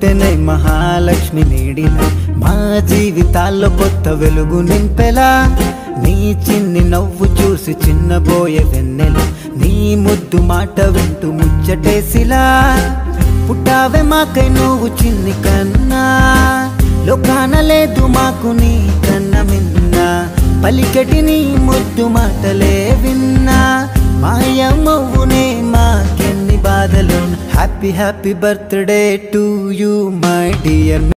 పూజనే మహాలక్ష్మి నీడిన మా జీవితాల్లో కొత్త వెలుగు నింపెలా నీ చిన్ని నవ్వు చూసి చిన్నబోయే వెన్నెల నీ ముద్దు మాట వింటూ ముచ్చటేసిలా పుట్టావే మాకై నువ్వు చిన్ని కన్నా లోకాన లేదు మాకు నీ కన్న మిన్నా పలికటి నీ ముద్దు మాటలే విన్నా మాయమ్మవునే మాకెన్ని బాధలు happy happy birthday to you my dear